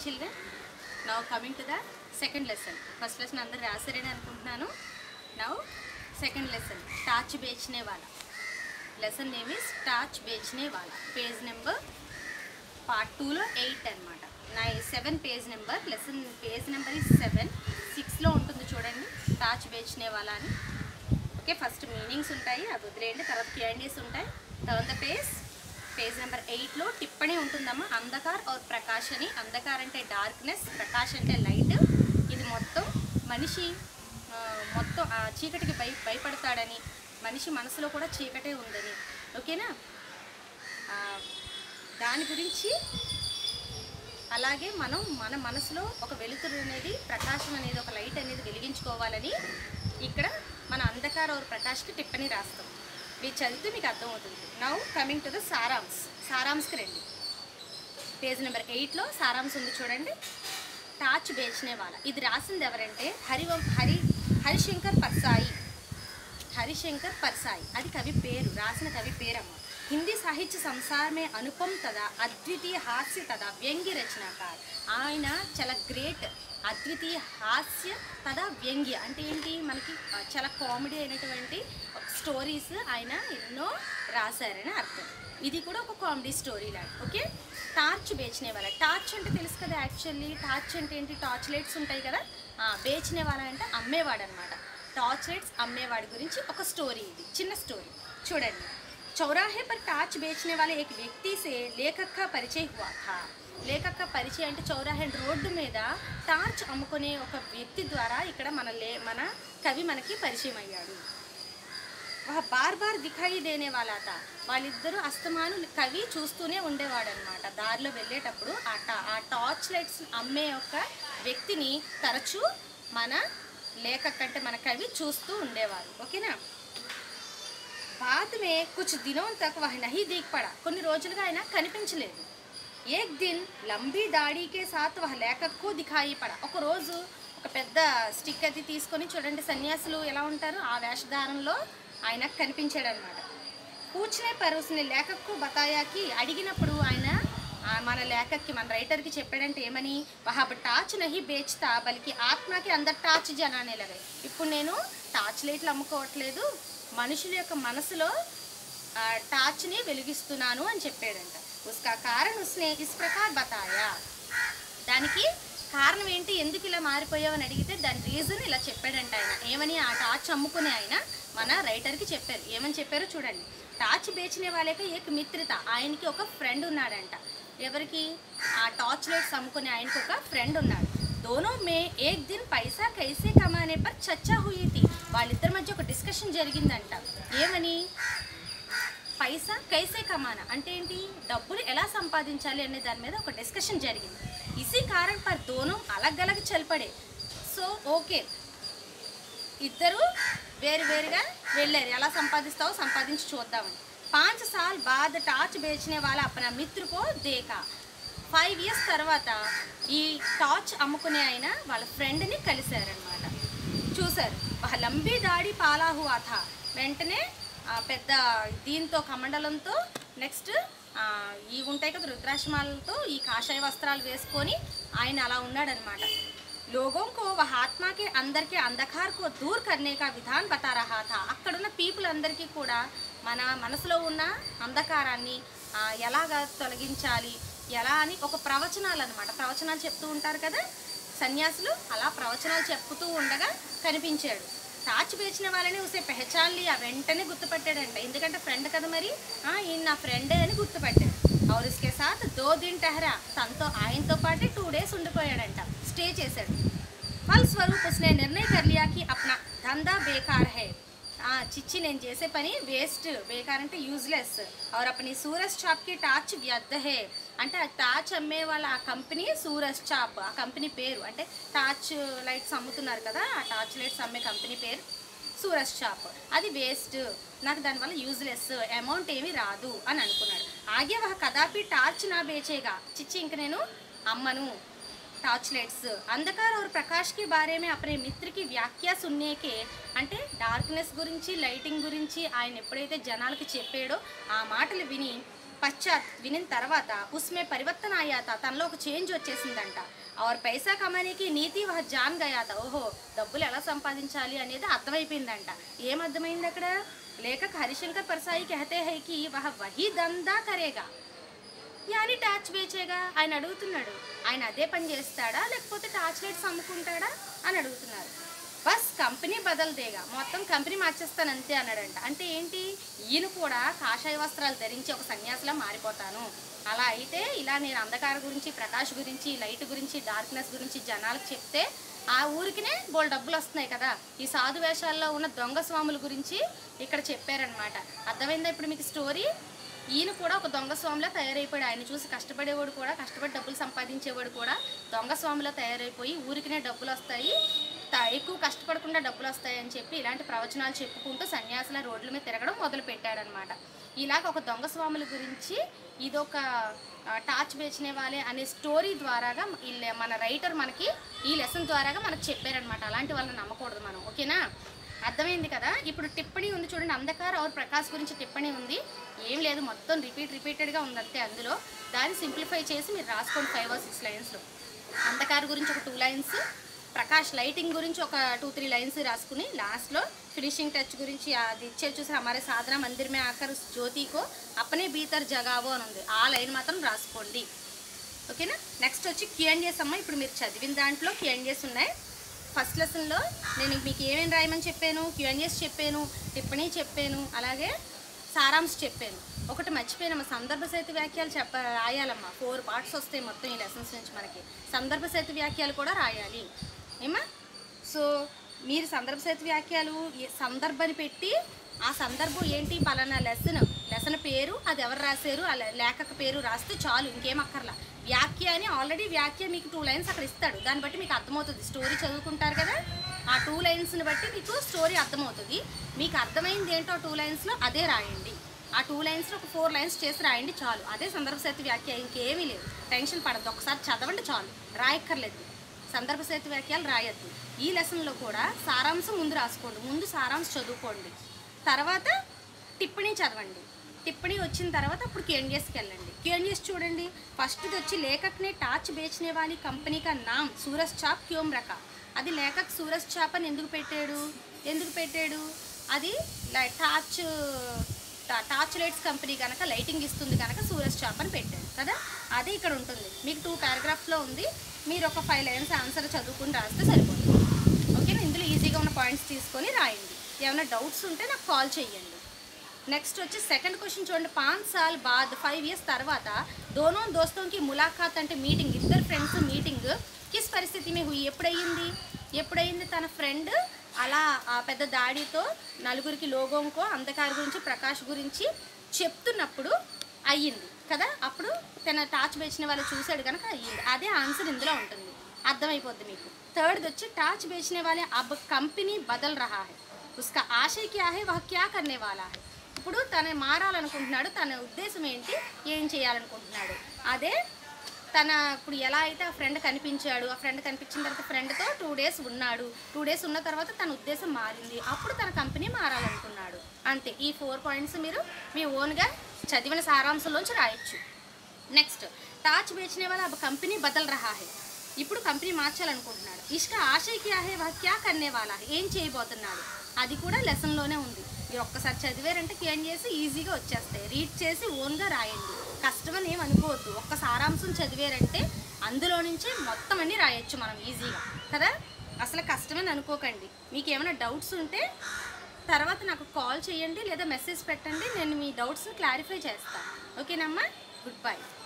children now coming to the second lesson first lesson అందరు రాసారని అనుకుంటున్నాను నౌ సెకండ్ లెసన్ టాచ్ బేచనే వాళ్ళ లెసన్ నేమ్ ఇస్ టాచ్ బేచనే వాళ్ళ పేజ్ నెంబర్ పార్ట్ టూలో ఎయిట్ అనమాట నా seven page number lesson page number is seven సిక్స్లో ఉంటుంది చూడండి టాచ్ బేచనే వాళ్ళ అని ఓకే ఫస్ట్ మీనింగ్స్ ఉంటాయి అది వదిలేయండి తర్వాత క్యాండీస్ ఉంటాయి తర్వాత ద పేజ్ పేజ్ నెంబర్ ఎయిట్లో టిప్పణి ఉంటుందమ్మా అంధకార్ ఆర్ ప్రకాష్ అని అంధకార్ అంటే డార్క్నెస్ ప్రకాష్ అంటే లైట్ ఇది మొత్తం మనిషి ఆ, మొత్తం ఆ చీకటికి భయ భయపడతాడని మనిషి మనసులో కూడా చీకటే ఉందని ఓకేనా ఆ, దాని గురించి అలాగే మనం మన మనసులో ఒక వెలుతురు అనేది ప్రకాశం అనేది ఒక లైట్ అనేది వెలిగించుకోవాలని ఇక్కడ మన అంధకార ఒక ప్రకాష్కి టిప్పని రాస్తాం మీరు చదివితే మీకు అర్థమవుతుంది నౌ కమింగ్ టు ద సారాంశ్ సారాంశ్కి రండి పేజ్ నెంబర్ ఎయిట్లో సారాంశ్ ఉంది చూడండి టాచ్ బేచనే వాళ్ళ ఇది రాసింది ఎవరంటే హరివం హరి హరిశంకర్ పర్సాయి हरिशंकर परसाई అది కవి పేరు రాసిన కవి పేరమ్మ హిందీ సాహిత్య సంసార్ మే అనుపం తదా అద్వితీయ హాస్య తదా వ్యంగ్య రచనాకార్ ఆయన చాలా గ్రేట్ అద్వితీయ హాస్య తదా వ్యంగ్య అంటే ఏంటి మనకి ఆ, చాలా కామెడీ అయినటువంటి స్టోరీస్ ఆయన ఎన్నో రాశారని అర్థం ఇది కూడా ఒక కామెడీ స్టోరీ లాంటి ఓకే టార్చ్ బేచనే వాళ్ళ టార్చ్ అంటే తెలుసు కదా యాక్చువల్లీ టార్చ్ అంటే ఏంటి టార్చ్ లైట్స్ ఉంటాయి కదా ఆ, బేచనే వాళ్ళ అంటే అమ్మేవాడు అనమాట టార్చ్ లైట్స్ అమ్మేవాడి గురించి ఒక స్టోరీ ఇది చిన్న స్టోరీ చూడండి చౌరాహే పర్ టార్చ్ బేచనే వాళ్ళ ఏక వ్యక్తి సే లేఖక్ కా పరిచయ హువా థా లేఖక్ కా పరిచయం అంటే చౌరాహే రోడ్డు మీద టార్చ్ అమ్ముకునే ఒక వ్యక్తి ద్వారా ఇక్కడ మన లే మన కవి మనకి పరిచయం అయ్యాడు వహ బార్ బార్ దిఖాయి దేనే వాళ్ళ తా వాళ్ళిద్దరూ అస్తమాను కవి చూస్తూనే ఉండేవాడు అనమాట దారిలో వెళ్ళేటప్పుడు ఆ టా ఆ టార్చ్ లైట్స్ అమ్మే ఒక వ్యక్తిని తరచూ మన లేఖక్ అంటే మన కవి చూస్తూ ఉండేవారు ఓకేనా बाद में कुछ दिनों तक वह नहीं दिख पड़ा కొన్ని రోజులుగా ఆయన కనిపించలేదు ఏక్ దిన్ లంబీ దాడికే సాత్ వహ లేఖకు దిఖాయి పడ ఒక రోజు ఒక పెద్ద స్టిక్ అది తీసుకొని చూడండి సన్యాసులు ఎలా ఉంటారు ఆ వేషధారంలో ఆయన కనిపించాడు అనమాట పూछने पर उसने లేఖకు బతాయాకి అడిగినప్పుడు ఆయన ఆ మన లేఖకి మన రైటర్కి చెప్పాడంటే ఏమని వహబ్ టార్చ్ నహి బేచ్తా బల్కి ఆత్మకి అందరు టార్చ్ జనానే లగాయి ఇప్పుడు నేను టార్చ్ లైట్లు అమ్ముకోవట్లేదు మనుషుల యొక్క మనసులో ఆ, టార్చ్ని వెలిగిస్తున్నాను అని చెప్పాడంట ఉస్కా కారణ్ ఉస్నే ఇస్ ప్రకార్ బతాయా దానికి కారణం ఏంటి ఎందుకు ఇలా మారిపోయావు అని అడిగితే దాని రీజన్ ఇలా చెప్పాడంట ఆయన ఏమని ఆ టార్చ్ అమ్ముకునే ఆయన మన రైటర్కి చెప్పారు ఏమని చెప్పారో చూడండి టార్చ్ బేచిన వాళ్ళకి ఏక మిత్రత ఆయనకి ఒక ఫ్రెండ్ ఉన్నాడంట ఎవరికి ఆ టార్చ్ లైట్స్ అమ్ముకునే ఆయనకి ఒక ఫ్రెండ్ ఉన్నాడు దోనో మే ఏక్ దిన్ పైసా కైసే కమానే పర్ చర్చా హుయి థీ వాళ్ళిద్దరి మధ్య ఒక డిస్కషన్ జరిగిందంట ఏమని పైసా కైసే కమానా అంటే ఏంటి డబ్బులు ఎలా సంపాదించాలి అనే దాని మీద ఒక డిస్కషన్ జరిగింది ఇసీ కారణ్ పర్ దోనం అలగ్ అలగ్ చల్పడే సో ఓకే ఇద్దరు వేరు వేరుగా వెళ్ళారు ఎలా సంపాదిస్తావో సంపాదించి చూద్దామని పాంచ్ సాల్ బాద్ టార్చ్ బేచనే వాళ్ళ అప్పన మిత్రుకో దేకా ఫైవ్ ఇయర్స్ తర్వాత ఈ టార్చ్ అమ్ముకునే ఆయన వాళ్ళ ఫ్రెండ్ని కలిశారనమాట చూశారు వహ లంబీ దాడి పాలా హువా థా వెంటనే ఆ, పెద్ద దీంతో కమండలంతో నెక్స్ట్ ఇవి ఉంటాయి కదా రుద్రాశ్రమాలతో ఈ కాషాయ వస్త్రాలు వేసుకొని ఆయన అలా ఉన్నాడనమాట लोगों को वह आत्मा के अंदर के अंधकार को दूर करने का विधान बता रहा था అక్కడున్న పీపుల్ అందరికీ కూడా మన మనసులో ఉన్న అంధకారాన్ని ఆ, ఎలాగ తొలగించాలి ఎలా అని ఒక ప్రవచనాలు అనమాట ప్రవచనాలు చెప్తూ ఉంటారు కదా సన్యాసులు అలా ప్రవచనాలు చెప్పుతూ ఉండగా కనిపించాడు టార్చ్ పేచిన వాళ్ళని ఉసే పెహచాన్లి ఆ వెంటనే గుర్తుపట్టాడంట ఎందుకంటే ఫ్రెండ్ కదా మరి ఆ, ఈయన నా ఫ్రెండే అని గుర్తుపట్టాడు और उसके साथ दो दिन ठहरा తనతో ఆయనతో పాటే టూ డేస్ ఉండిపోయాడంట స్టే చేశాడు ఫలస్వరూప్ ఉస్నే నిర్ణయ कर लिया कि अपना ధందా బేకార్ హై ఆ, చిచ్చి నేను చేసే పని వేస్ట్ బేకార్ అంటే యూజ్లెస్ और अपनी సూరజ్ చాప్ కి టార్చ్ వ్యర్థ హే అంటే ఆ టార్చ్ అమ్మే వాళ్ళ ఆ కంపెనీ సూరజ్ చాప్ ఆ కంపెనీ పేరు అంటే టార్చ్ లైట్స్ అమ్ముతున్నారు కదా ఆ టార్చ్ లైట్స్ అమ్మే కంపెనీ పేరు సూరజ్ షాప్ అది వేస్ట్ నాకు దానివల్ల యూజ్లెస్ అమౌంట్ ఏమీ రాదు అని అనుకున్నాడు ఆగే ఒక కదాపి టార్చ్ నా బేచేగా చిచ్చి ఇంక నేను అమ్మను టార్చ్ లైట్స్ అంధకార్ और ప్రకాష్ కి బారే మే అప్నే మిత్రకి వ్యాఖ్య సున్నేకే అంటే డార్క్నెస్ గురించి లైటింగ్ గురించి ఆయన ఎప్పుడైతే జనాలకి చెప్పాడో ఆ మాటలు విని పశ్చాత్ వినిన తర్వాత ఉస్మే పరివర్తన అయ్యాత తనలో ఒక చేంజ్ వచ్చేసిందంట और పైసా కమానికి నీతి వహ జాన్ గయాత ఓహో డబ్బులు ఎలా సంపాదించాలి అనేది అర్థమైపోయిందంట ఏం అర్థమైంది అక్కడ లేఖక్ హరిశంకర్ పరసాయి కహతే హై కి వహ వహీ దందా కరేగా యాని టార్చ్ బేచేగా ఆయన అడుగుతున్నాడు ఆయన అదే పని చేస్తాడా లేకపోతే టార్చ్ లైట్స్ అమ్ముకుంటాడా అని అడుగుతున్నారు బస్ కంపెనీ బదలదేగా మొత్తం కంపెనీ మార్చేస్తాను అంతే అన్నాడంట అంటే ఏంటి ఈయన కూడా కాషాయ వస్త్రాలు ధరించి ఒక సన్యాసిలా మారిపోతాను అలా అయితే ఇలా నేను అంధకార గురించి ప్రకాష్ గురించి లైట్ గురించి డార్క్నెస్ గురించి జనాలకు చెప్తే ఆ ఊరికినే బోల్ డబ్బులు వస్తున్నాయి కదా ఈ సాధు వేషాల్లో ఉన్న దొంగ స్వాముల గురించి ఇక్కడ చెప్పారనమాట అర్థమైందా ఇప్పుడు మీకు స్టోరీ ఈయన కూడా ఒక దొంగ స్వామిలా తయారైపోయాడు ఆయన చూసి కష్టపడేవాడు కూడా కష్టపడి డబ్బులు సంపాదించేవాడు కూడా దొంగ స్వామిలా తయారైపోయి ఊరికినే డబ్బులు వస్తాయి త- ఎక్కువ కష్టపడకుండా డబ్బులు వస్తాయి అని చెప్పి ఇలాంటి ప్రవచనాలు చెప్పుకుంటూ సన్యాసుల రోడ్ల మీద తిరగడం మొదలు పెట్టాడనమాట ఇలాగ ఒక దొంగ స్వాముల గురించి ఇదొక ఆ, టార్చ్ బేచినే వాళ్ళే అనే స్టోరీ ద్వారాగా ఈ లె- మన రైటర్ మనకి ఈ లెసన్ ద్వారాగా మనకు చెప్పారనమాట అలాంటి వాళ్ళని నమ్మకూడదు మనం ఓకేనా అర్థమైంది కదా ఇప్పుడు టిప్పణి ఉంది చూడండి అంధకార్ ఆర్ ప్రకాష్ గురించి టిప్పణి ఉంది ఏం లేదు మొత్తం రిపీట్ రిపీటెడ్గా ఉంది అంతే అందులో దాన్ని సింప్లిఫై చేసి మీరు రాసుకోండి ఫైవ్ ఆర్ సిక్స్ లైన్స్లో అంధకార్ గురించి ఒక టూ లైన్స్ ప్రకాష్ లైటింగ్ గురించి ఒక టూ త్రీ లైన్స్ రాసుకుని లాస్ట్లో ఫినిషింగ్ టచ్ గురించి అది ఇచ్చేది చూసి హమారే సాధన మందిర్ మే ఆకర్ జ్యోతికో అప్పనే భీతర్ జగావో అని ఉంది ఆ లైన్ మాత్రం రాసుకోండి ఓకేనా నెక్స్ట్ వచ్చి క్యూఎన్జేస్ అమ్మ ఇప్పుడు మీరు చదివిన దాంట్లో క్యూఎన్జేస్ ఉన్నాయి ఫస్ట్ లెసన్లో నేను మీకు ఏమేమి రాయమని చెప్పాను క్యూఎన్జేస్ చెప్పాను టిప్పణి చెప్పాను అలాగే సారాంశ్ చెప్పాను ఒకటి మర్చిపోయినమ్మా సందర్భ సహిత వ్యాఖ్యలు చెప్ప రాయాలమ్మా ఫోర్ పార్ట్స్ వస్తాయి మొత్తం ఈ లెసన్స్ నుంచి మనకి సందర్భ సహిత వ్యాఖ్యలు కూడా రాయాలి ఏమా సో మీరు సందర్భ సహిత వ్యాఖ్యలు ఏ సందర్భాన్ని పెట్టి ఆ సందర్భం ఏంటి పలానా లెసన్ లెసన్ పేరు అది ఎవరు రాశారు ఆ లే- లేఖక పేరు రాస్తే చాలు ఇంకేం అక్కర్లా వ్యాఖ్య అని ఆల్రెడీ వ్యాఖ్య మీకు టూ లైన్స్ అక్కడ ఇస్తాడు దాన్ని బట్టి మీకు అర్థమవుతుంది స్టోరీ చదువుకుంటారు కదా ఆ టూ లైన్స్ని బట్టి మీకు స్టోరీ అర్థమవుతుంది మీకు అర్థమైంది ఏంటో టూ లైన్స్లో అదే రాయండి ఆ టూ లైన్స్లో ఒక ఫోర్ లైన్స్ చేసి రాయండి చాలు అదే సందర్భ సహిత వ్యాఖ్య ఇంకేమీ లేదు టెన్షన్ పడద్దు ఒకసారి చదవండి చాలు రాయక్కర్లేదు సందర్భ సహిత వ్యాఖ్యలు రాయొద్దు ఈ లెసన్లో కూడా సారాంశం ముందు రాసుకోండి ముందు సారాంశం చదువుకోండి తర్వాత టిప్పణి చదవండి టిప్పణి వచ్చిన తర్వాత అప్పుడు కేఎన్జిఎస్కి వెళ్ళండి కేఎన్జిఎస్ చూడండి ఫస్ట్ వచ్చి లేఖక్నే టార్చ్ బేచనే వాली కంపెనీ కా నామ్ సూరజ్ చాప్ క్యోం రకా అది లేఖక్ సూరజ్ చాప్ అని ఎందుకు పెట్టాడు ఎందుకు పెట్టాడు అది లై- టార్చ్ టా- టార్చ్ లైట్స్ కంపెనీ కనుక లైటింగ్ ఇస్తుంది కనుక సూరజ్ చాప్ అని పెట్టాడు కదా అదే ఇక్కడ ఉంటుంది మీకు టూ పారాగ్రాఫ్లో ఉంది మీరు ఒక ఫైవ్ లైన్స్ ఆన్సర్ చదువుకుని రాస్తే సరిపోతుంది ఓకేనా ఇందులో ఈజీగా ఉన్న పాయింట్స్ తీసుకొని రాయండి ఏమైనా డౌట్స్ ఉంటే నాకు కాల్ చేయండి నెక్స్ట్ వచ్చి సెకండ్ క్వశ్చన్ చూడండి పాంచ్ సాల్ బాద్ ఫైవ్ ఇయర్స్ తర్వాత దోనో దోస్తోంకి ములాఖాత్ అంటే మీటింగ్ ఇద్దరు ఫ్రెండ్స్ మీటింగ్ కిస్ పరిస్థితి మీ హుయి ఎప్పుడయ్యింది ఎప్పుడైంది తన ఫ్రెండ్ అలా ఆ పెద్ద దాడితో నలుగురికి లోగోంకో అంధకారి గురించి ప్రకాష్ గురించి చెప్తున్నప్పుడు అయ్యింది కదా అప్పుడు తన టార్చ్ బేచిన వాళ్ళు చూశాడు కనుక అయ్యింది అదే ఆన్సర్ ఇందులో ఉంటుంది అర్థమైపోద్ది మీకు థర్డ్ వచ్చి టార్చ్ बेचने वाले अब कंपनी बदल रहा है उसका आशय क्या है वह क्या करने वाला है ఇప్పుడు తను మారాలనుకుంటున్నాడు తన ఉద్దేశం ఏంటి ఏం చేయాలనుకుంటున్నాడు అదే తన ఇప్పుడు ఎలా అయితే ఆ ఫ్రెండ్ కనిపించాడు ఆ ఫ్రెండ్ కనిపించిన తర్వాత ఫ్రెండ్తో టూ డేస్ ఉన్నాడు టూ డేస్ ఉన్న తర్వాత తన ఉద్దేశం మారింది అప్పుడు తన కంపెనీ మారాలనుకున్నాడు అంతే ఈ ఫోర్ పాయింట్స్ మీరు మీ ఓన్గా చదివిన సారాంశంలోంచి రాయొచ్చు నెక్స్ట్ టార్చ్ బేచనే వాళ్ళ अब కంపెనీ బదల్ రహా హై ఇప్పుడు కంపెనీ మార్చాలనుకుంటున్నాడు ఇష్క ఆశయ్ క్యా హై వహ క్యా కర్నే వాలా హై ఏం చేయబోతున్నాడు అది కూడా లెసన్లోనే ఉంది మీరు ఒక్కసారి చదివారంటే క్యాన్ చేసి ఈజీగా వచ్చేస్తాయి రీడ్ చేసి ఓన్గా రాయండి కష్టమని ఏం అనుకోవద్దు ఒక్క సారాంశం చదివారంటే అందులో నుంచి మొత్తం అన్ని రాయొచ్చు మనం ఈజీగా కదా అసలు కష్టమని అనుకోకండి మీకు ఏమైనా డౌట్స్ ఉంటే తర్వాత నాకు కాల్ చేయండి లేదా మెసేజ్ పెట్టండి నేను మీ డౌట్స్ని క్లారిఫై చేస్తాను ఓకేనమ్మా గుడ్ బై